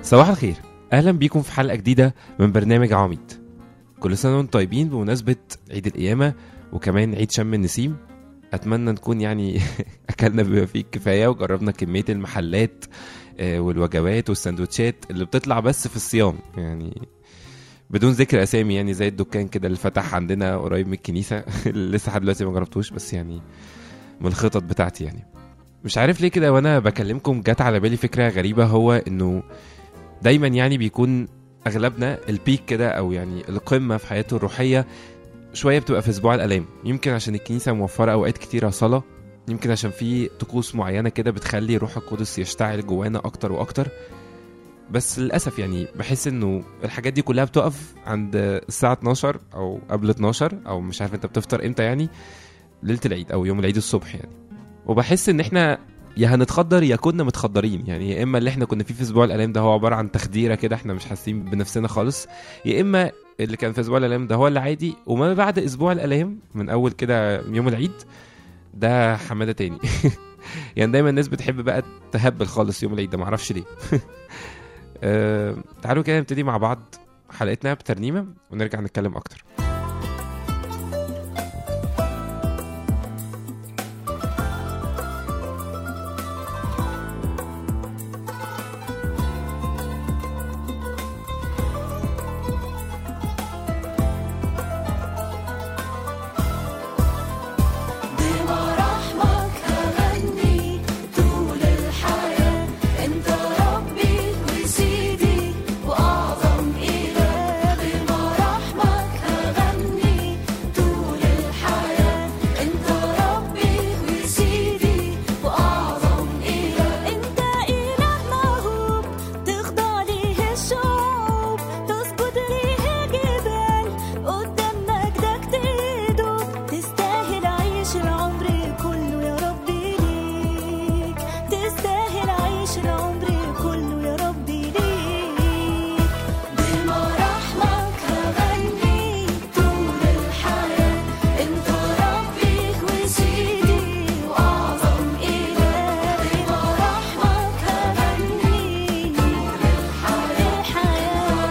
صباح الخير اهلا بيكم في حلقه جديده من برنامج عواميد كل سنه وانتم طيبين بمناسبه عيد القيامه وكمان عيد شم النسيم اتمنى نكون يعني اكلنا بما فيه الكفايه وجربنا كميه المحلات آه، والوجبات والسندوتشات اللي بتطلع بس في الصيام يعني بدون ذكر اسامي يعني زي الدكان كده اللي فتح عندنا قريب من الكنيسه اللي لسه لحد دلوقتي ما جربتوش بس يعني من الخطط بتاعتي يعني مش عارف ليه كده وانا بكلمكم جت على بالي فكره غريبه هو انه دايما يعني بيكون اغلبنا البيك كده او يعني القمه في حياته الروحيه شويه بتبقى في اسبوع الالام يمكن عشان الكنيسه موفره اوقات كتيره صلاه يمكن عشان في طقوس معينه كده بتخلي روح القدس يشتعل جوانا اكتر واكتر بس للاسف يعني بحس انه الحاجات دي كلها بتقف عند الساعه 12 او قبل 12 او مش عارف انت بتفطر امتى يعني ليله العيد او يوم العيد الصبح يعني وبحس ان احنا يا هنتخدر يا كنا متخدرين يعني يا اما اللي احنا كنا فيه في اسبوع الالام ده هو عباره عن تخديره كده احنا مش حاسين بنفسنا خالص يا اما اللي كان في اسبوع الالام ده هو اللي عادي وما بعد اسبوع الالام من اول كده يوم العيد ده حماده تاني يعني دايما الناس بتحب بقى تهبل خالص يوم العيد ده معرفش ليه أه تعالوا كده نبتدي مع بعض حلقتنا بترنيمه ونرجع نتكلم اكتر بمراحمك هغني طول الحياة انت ربي وسيدي واعظم اله بمراحمك هغني طول الحياة انت ربي وسيدي واعظم اله انت اله موهوب تخضع ليه الشعوب تسجد ليه الجبال قدام مجدك تدوب تستاهل عيش العمر كله يا ربي ليك تستاهل عيش العمر كله يا ربي ليك بمراحمك هغني طول الحياة انت ربي وسيدي واعظم اله بمراحمك هغني طول الحياة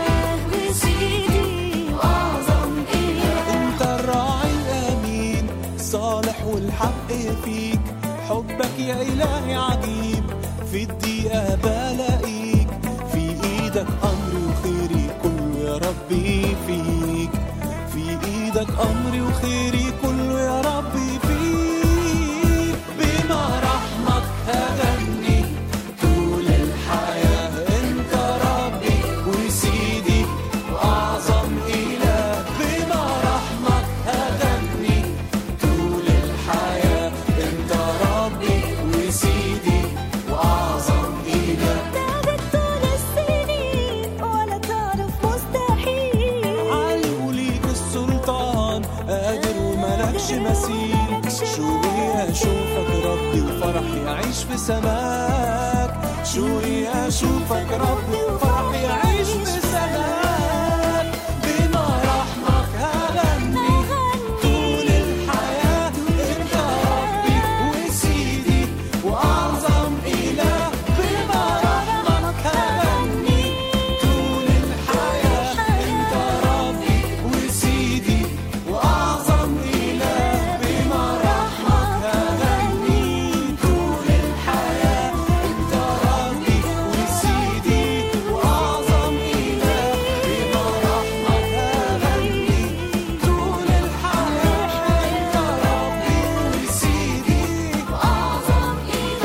وسيدي واعظم اله انت الراعي الامين صالح والحق فيك حبك يا الهي عجيب في الدقيقه بلاقيك في ايدك امري وخيري كله يا ربي فيك في ايدك امري وخيري كله يا ربي فيك بما رحمك هغني طول الحياه انت ربي وسيدي واعظم اله بما رحمك هغني طول الحياه انت ربي وسيدي واعظم اله تعبت طول السنين ولا تعرف مستحيل عالي وليك السلطان قادر وملكش مثيل شوقي اشوفك ربي وفرحي اعيش في سماك شوقي اشوفك ربي وفرحي اعيش في سماك بما رحمك هغني طول الحياة انت ربي وسيدي واعظم اله بما رحمك هغني طول الحياة انت ربي وسيدي واعظم اله بما رحمك هغني طول الحياة انت ربي وسيدي واعظم اله بما رحمك هغني طول الحياة انت ربي وسيدي واعظم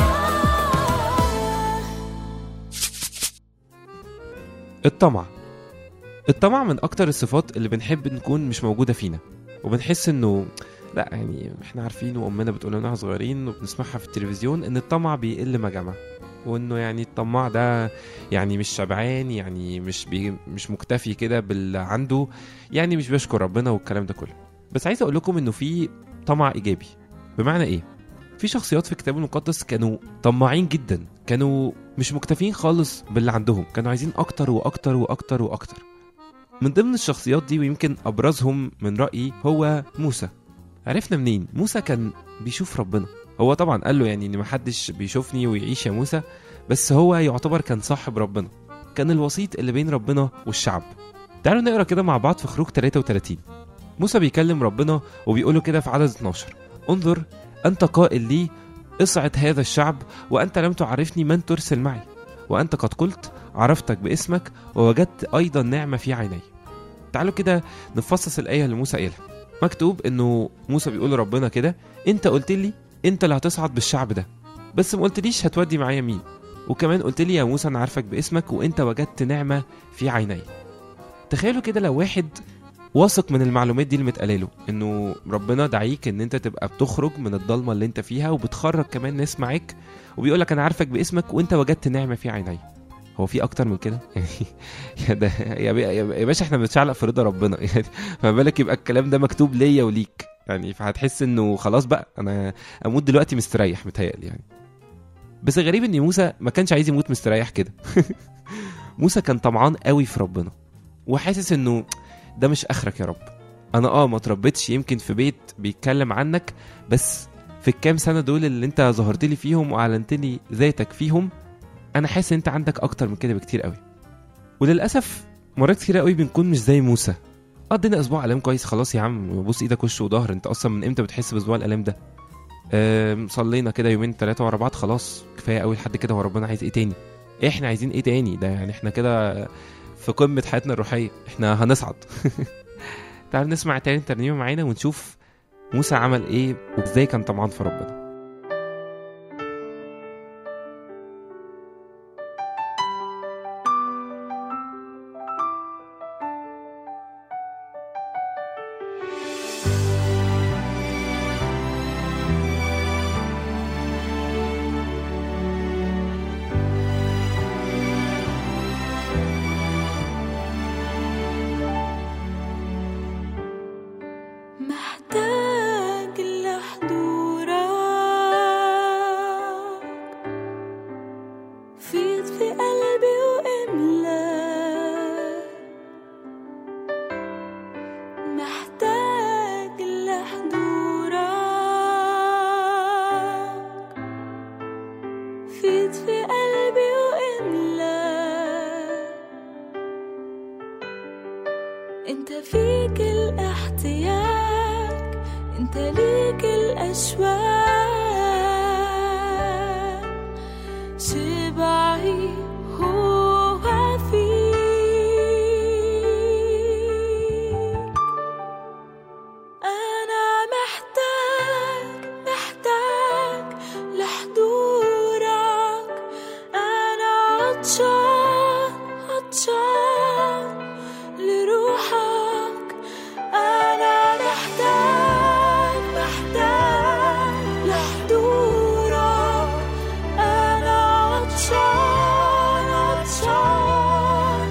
اله الطمع الطمع من اكتر الصفات اللي بنحب نكون مش موجوده فينا وبنحس انه لا يعني احنا عارفين وامنا بتقول لنا واحنا صغيرين وبنسمعها في التلفزيون ان الطمع بيقل مجامع وانه يعني الطماع ده يعني مش شبعان يعني مش بي مش مكتفي كده باللي عنده يعني مش بيشكر ربنا والكلام ده كله بس عايز اقول لكم انه في طمع ايجابي بمعنى ايه في شخصيات في الكتاب المقدس كانوا طماعين جدا كانوا مش مكتفين خالص باللي عندهم كانوا عايزين اكتر واكتر واكتر واكتر من ضمن الشخصيات دي ويمكن ابرزهم من رايي هو موسى عرفنا منين موسى كان بيشوف ربنا هو طبعا قال له يعني ان محدش بيشوفني ويعيش يا موسى بس هو يعتبر كان صاحب ربنا كان الوسيط اللي بين ربنا والشعب تعالوا نقرا كده مع بعض في خروج 33 موسى بيكلم ربنا وبيقوله كده في عدد 12 انظر أنت قائل لي اصعد هذا الشعب وأنت لم تعرفني من ترسل معي وأنت قد قلت عرفتك باسمك ووجدت أيضا نعمة في عيني تعالوا كده نفصص الآية اللي موسى قالها مكتوب إنه موسى بيقول لربنا كده أنت قلت لي أنت اللي هتصعد بالشعب ده بس ما قلتليش هتودي معايا مين وكمان قلت لي يا موسى أنا عارفك باسمك وأنت وجدت نعمة في عيني تخيلوا كده لو واحد واثق من المعلومات دي اللي متقاله له انه ربنا دعيك ان انت تبقى بتخرج من الضلمه اللي انت فيها وبتخرج كمان ناس معاك وبيقول لك انا عارفك باسمك وانت وجدت نعمه في عيني هو في اكتر من كده يعني يا ده يا بي- يا باشا احنا بنتشعلق في رضا ربنا يعني فما بالك يبقى الكلام ده مكتوب ليا وليك يعني فهتحس انه خلاص بقى انا اموت دلوقتي مستريح متهيألي يعني بس الغريب ان موسى ما كانش عايز يموت مستريح كده موسى كان طمعان قوي في ربنا وحاسس انه ده مش اخرك يا رب انا اه ما اتربيتش يمكن في بيت بيتكلم عنك بس في الكام سنه دول اللي انت ظهرت لي فيهم واعلنت لي ذاتك فيهم انا حاسس ان انت عندك اكتر من كده بكتير قوي وللاسف مرات كتير قوي بنكون مش زي موسى قضينا اسبوع الام كويس خلاص يا عم بص ايدك وش وظهر انت اصلا من امتى بتحس باسبوع الالام ده أم، صلينا كده يومين ثلاثه ورا بعض خلاص كفايه قوي لحد كده هو ربنا عايز ايه تاني احنا عايزين ايه تاني ده يعني احنا كده في قمه حياتنا الروحيه احنا هنصعد تعالوا نسمع تاني ترنيمه معانا ونشوف موسى عمل ايه وازاي كان طمعان في ربنا محتاج لحضورك فيض في قلبي واملا محتاج لحضورك فيض في قلبي واملا انت فيك الاحتياج انت ليك الاشواق شبعي هو فيك انا محتاج محتاج لحضورك انا عطشان عطشان لروحك أنا محتاج محتاج لحضورك أنا عطشان عطشان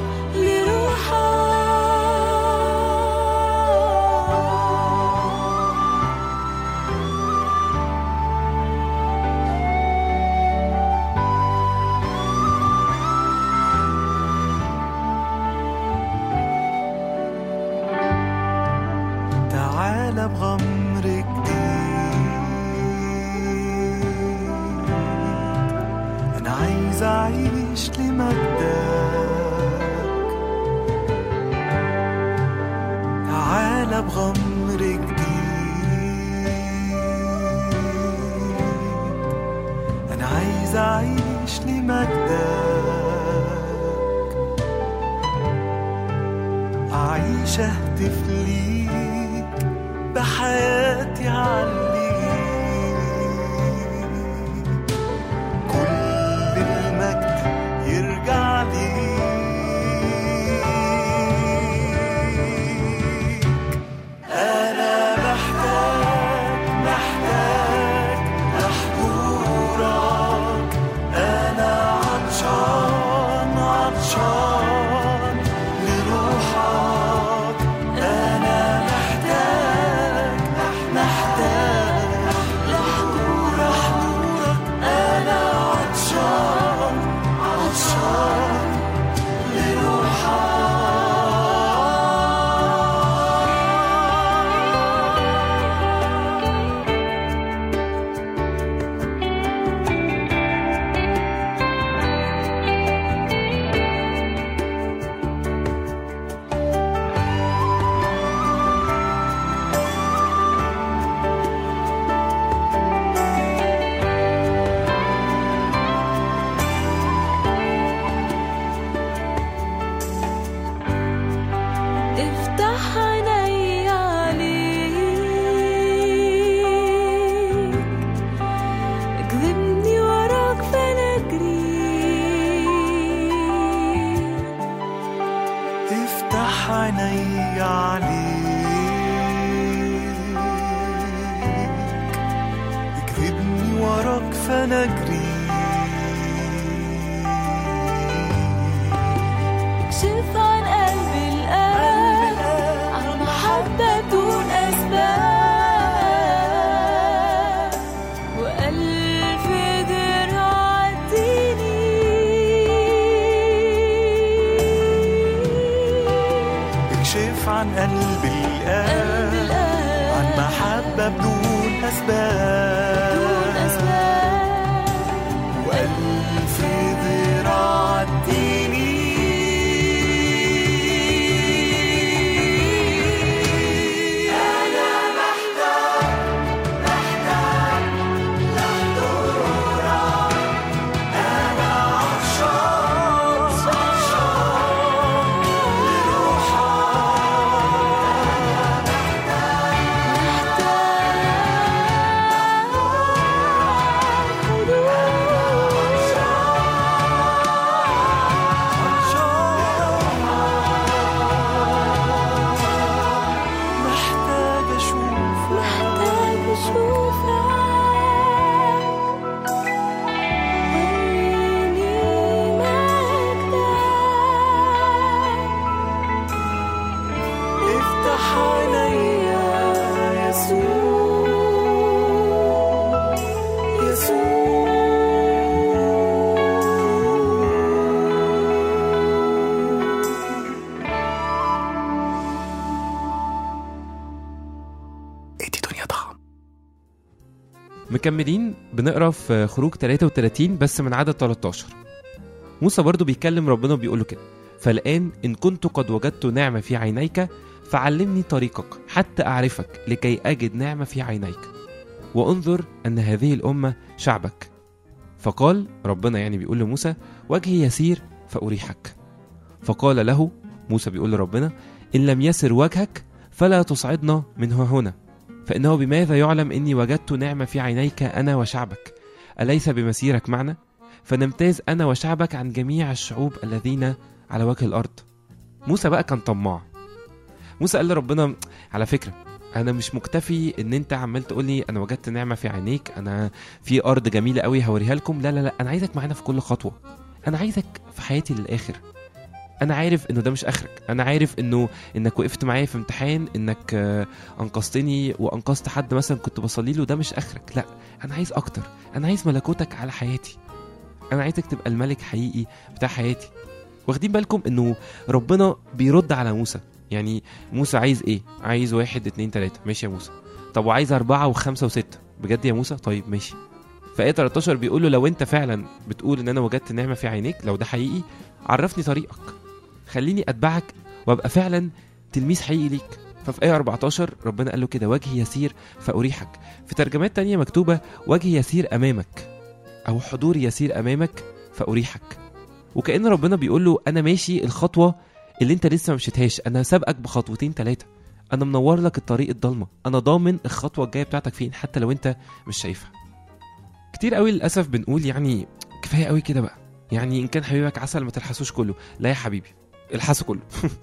لروحك تعالى بغمر جديد أنا عايز أعيش لمجدك تعالى بغمر جديد أنا عايز أعيش لمجدك أعيش أهتف ليك بحياتي عليك كل المجد يرجع ليك أنا محتاج محتاج لحضورك أنا عطشان عطشان لروحك أنا محتاج محتاج فنجري اكشف عن قلبي الآن عن محبة دون أسباب وألف دراع اديني اكشف عن قلبي الآن قلبي الآن عن محبة بدون أسباب دون أسباب وألف ذراع اديني أنا محتاج محتاج لحضورك أنا عطشان عطشان محتاج أشوفك محتاج أشوفك وريني مجدك افتح عيني يسوع ادي دنيا طعم مكملين بنقرا في خروج 33 بس من عدد 13 موسى برضو بيكلم ربنا بيقول له كده فالآن إن كنت قد وجدت نعمة في عينيك فعلمني طريقك حتى أعرفك لكي أجد نعمة في عينيك وانظر أن هذه الأمة شعبك فقال ربنا يعني بيقول لموسى وجهي يسير فأريحك فقال له موسى بيقول لربنا إن لم يسر وجهك فلا تصعدنا من ها هنا فإنه بماذا يعلم إني وجدت نعمة في عينيك أنا وشعبك أليس بمسيرك معنا فنمتاز أنا وشعبك عن جميع الشعوب الذين على وجه الأرض موسى بقى كان طماع موسى قال لربنا على فكرة أنا مش مكتفي إن أنت عمال تقول لي أنا وجدت نعمة في عينيك أنا في أرض جميلة قوي هوريها لكم لا لا لا أنا عايزك معانا في كل خطوة أنا عايزك في حياتي للآخر انا عارف انه ده مش اخرك انا عارف انه انك وقفت معايا في امتحان انك آه، انقذتني وانقذت حد مثلا كنت بصلي له ده مش اخرك لا انا عايز اكتر انا عايز ملكوتك على حياتي انا عايزك تبقى الملك حقيقي بتاع حياتي واخدين بالكم انه ربنا بيرد على موسى يعني موسى عايز ايه عايز واحد اتنين تلاتة ماشي يا موسى طب وعايز اربعة وخمسة وستة بجد يا موسى طيب ماشي فآية 13 بيقول له لو انت فعلا بتقول ان انا وجدت نعمة في عينيك لو ده حقيقي عرفني طريقك خليني اتبعك وابقى فعلا تلميذ حقيقي ليك ففي آية 14 ربنا قال له كده وجهي يسير فأريحك في ترجمات تانية مكتوبة وجهي يسير أمامك أو حضوري يسير أمامك فأريحك وكأن ربنا بيقول له أنا ماشي الخطوة اللي أنت لسه ما مشيتهاش أنا سابقك بخطوتين ثلاثة أنا منور لك الطريق الضلمة أنا ضامن الخطوة الجاية بتاعتك فين حتى لو أنت مش شايفها كتير قوي للأسف بنقول يعني كفاية قوي كده بقى يعني إن كان حبيبك عسل ما تلحسوش كله لا يا حبيبي الحسه كله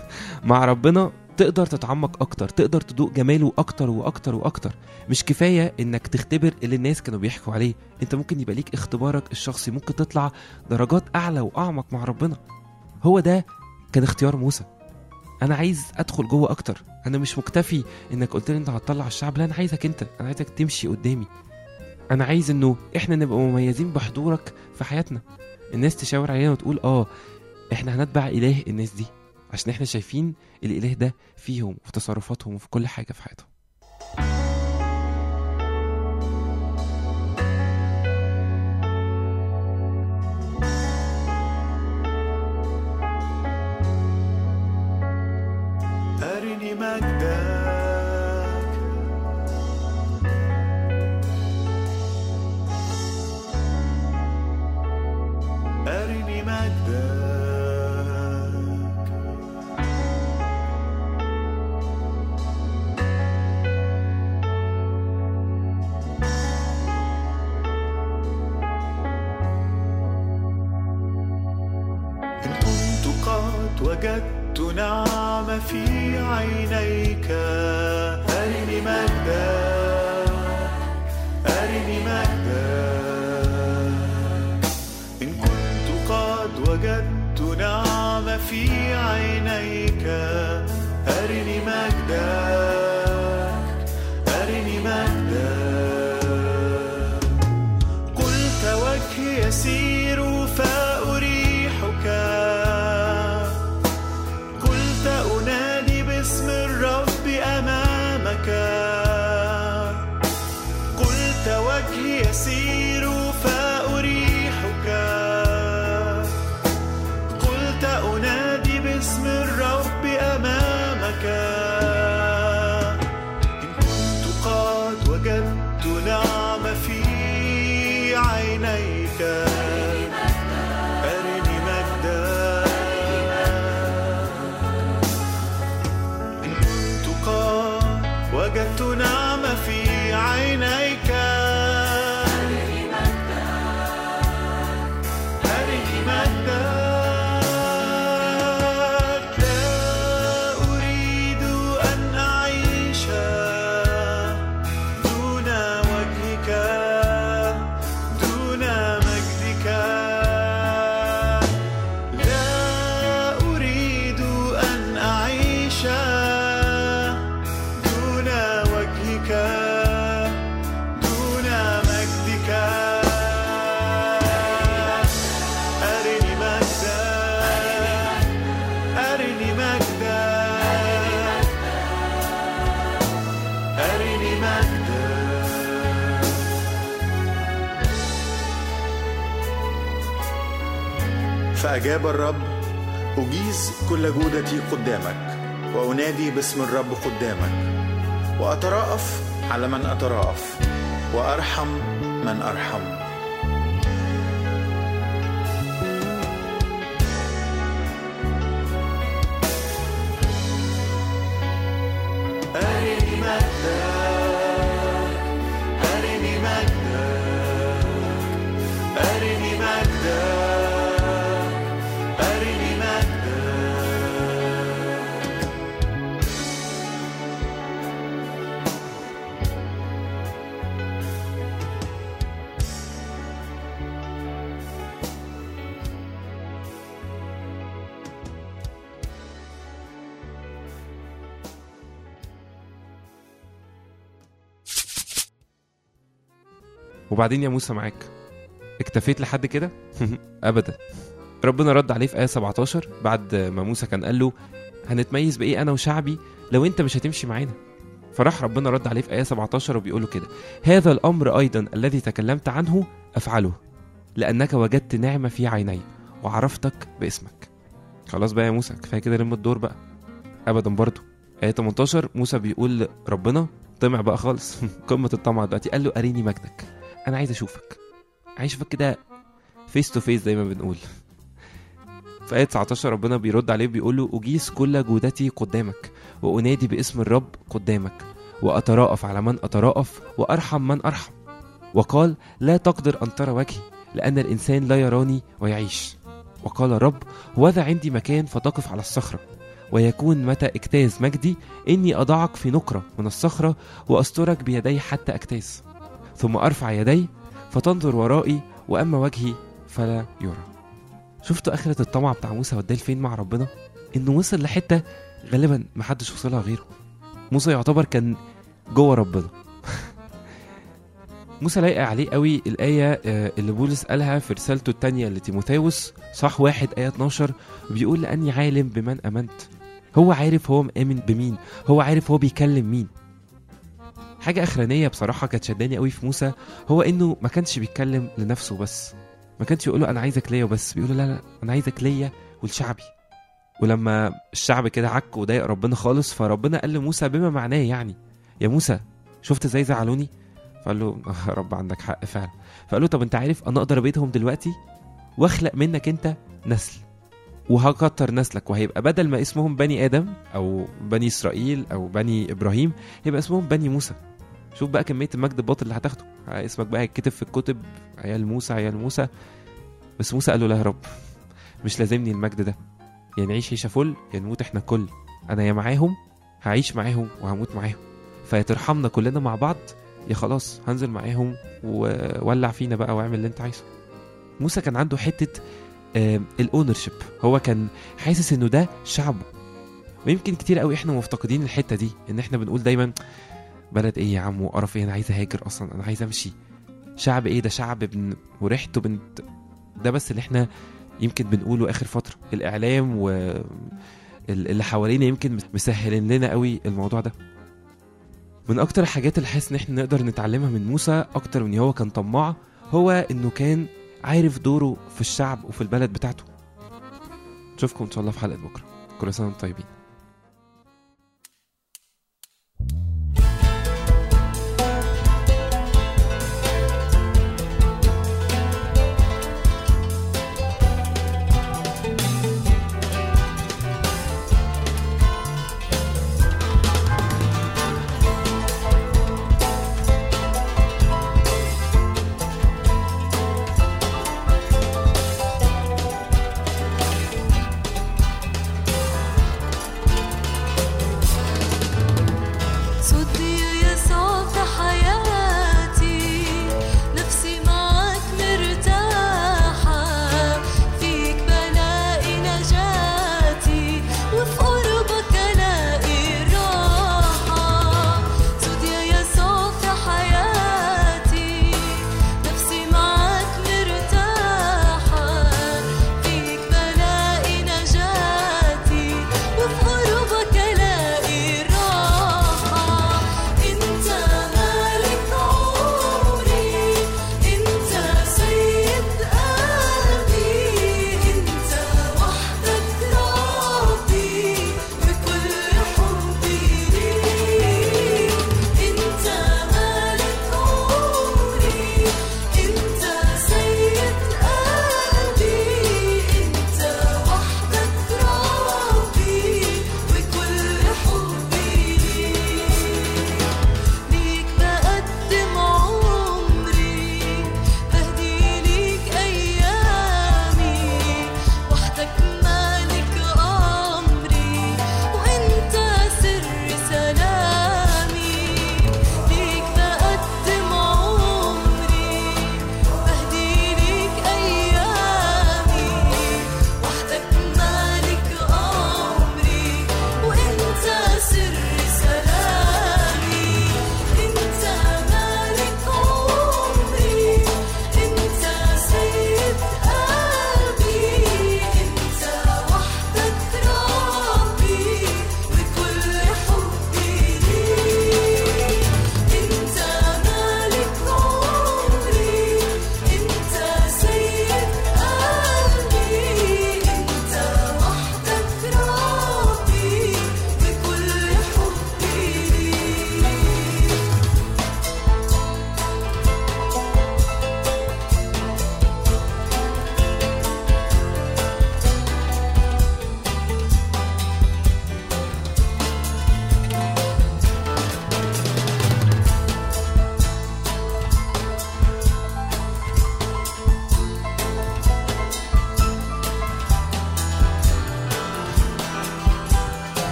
مع ربنا تقدر تتعمق اكتر تقدر تدوق جماله اكتر واكتر واكتر مش كفايه انك تختبر اللي الناس كانوا بيحكوا عليه انت ممكن يبقى ليك اختبارك الشخصي ممكن تطلع درجات اعلى واعمق مع ربنا هو ده كان اختيار موسى انا عايز ادخل جوه اكتر انا مش مكتفي انك قلت لي انت هتطلع الشعب لا انا عايزك انت انا عايزك تمشي قدامي انا عايز انه احنا نبقى مميزين بحضورك في حياتنا الناس تشاور علينا وتقول اه احنا هنتبع اله الناس دي عشان احنا شايفين الاله ده فيهم وفي تصرفاتهم وفي كل حاجه في حياتهم أرني مجدك أرني مجدك إن كنت قد وجدت نعمة في عينيك أرني مجدك أرني مجدك أسير فأريحك قلت أنادي باسم الرب أمامك إن كنت قد وجدت نعمة في عينيك أرني مجدك إن كنت قد وجدت نعمة في عينيك أرني مجدك لا أريد أن أعيش دون وجهك دون مجدك لا أريد أن أعيش دون وجهك دون مجدك أرني مجدك أرني مجدك أرني مجدك فأجاب الرب أجيز كل جودتي قدامك وأنادي باسم الرب قدامك وأتراءف على من أتراءف وأرحم من أرحم أرني مجدك أرني مجدك أرني مجدك أرني مجدك وبعدين يا موسى معاك اكتفيت لحد كده ابدا ربنا رد عليه في ايه 17 بعد ما موسى كان قال له هنتميز بايه انا وشعبي لو انت مش هتمشي معانا فراح ربنا رد عليه في ايه 17 وبيقول له كده هذا الامر ايضا الذي تكلمت عنه افعله لانك وجدت نعمه في عيني وعرفتك باسمك خلاص بقى يا موسى كفايه كده لم الدور بقى ابدا برضه ايه 18 موسى بيقول ربنا طمع بقى خالص قمه الطمع دلوقتي قال له اريني مجدك انا عايز اشوفك عايز اشوفك كده فيس تو فيس زي ما بنقول في آية 19 ربنا بيرد عليه بيقول له أجيس كل جودتي قدامك وأنادي باسم الرب قدامك وأتراءف على من أتراءف وأرحم من أرحم وقال لا تقدر أن ترى وجهي لأن الإنسان لا يراني ويعيش وقال الرب وذا عندي مكان فتقف على الصخرة ويكون متى اجتاز مجدي إني أضعك في نقرة من الصخرة وأسترك بيدي حتى أجتاز ثم أرفع يدي فتنظر ورائي وأما وجهي فلا يرى شفتوا آخرة الطمع بتاع موسى وداه لفين مع ربنا إنه وصل لحتة غالبا محدش وصلها غيره موسى يعتبر كان جوه ربنا موسى لايقة عليه قوي الآية آه، اللي بولس قالها في رسالته التانية لتيموثاوس صح واحد آية 12 بيقول لأني عالم بمن آمنت هو عارف هو مآمن بمين هو عارف هو بيكلم مين حاجة أخرانية بصراحة كانت شداني قوي في موسى هو إنه ما كانش بيتكلم لنفسه بس ما كانش يقول له أنا عايزك ليا وبس بيقول له لا لا أنا عايزك ليا ولشعبي ولما الشعب كده عك وضايق ربنا خالص فربنا قال لموسى بما معناه يعني يا موسى شفت ازاي زعلوني فقال له "آه، يا رب عندك حق فعلا فقال له طب انت عارف انا اقدر ابيدهم دلوقتي واخلق منك انت نسل وهكتر نسلك وهيبقى بدل ما اسمهم بني ادم او بني اسرائيل او بني ابراهيم هيبقى اسمهم بني موسى شوف بقى كميه المجد الباطل اللي هتاخده اسمك بقى هيتكتب في الكتب عيال موسى عيال موسى بس موسى قال له لا يا رب مش لازمني المجد ده يا نعيش عيشه فل يا نموت احنا الكل انا يا معاهم هعيش معاهم وهموت معاهم فيا ترحمنا كلنا مع بعض يا خلاص هنزل معاهم وولع فينا بقى واعمل اللي انت عايزه موسى كان عنده حته الاونرشيب هو كان حاسس انه ده شعبه ويمكن كتير قوي احنا مفتقدين الحته دي ان احنا بنقول دايما بلد ايه يا عم وقرف ايه انا عايز اهاجر اصلا انا عايز امشي شعب ايه ده شعب بن... وريحته بنت ده بس اللي احنا يمكن بنقوله اخر فتره الاعلام و ال- اللي حوالينا يمكن مسهلين لنا قوي الموضوع ده من اكتر الحاجات اللي حاسس ان احنا نقدر نتعلمها من موسى اكتر من إن هو كان طماع هو انه كان عارف دوره في الشعب وفي البلد بتاعته نشوفكم ان شاء الله في حلقه بكره كل سنه وانتم طيبين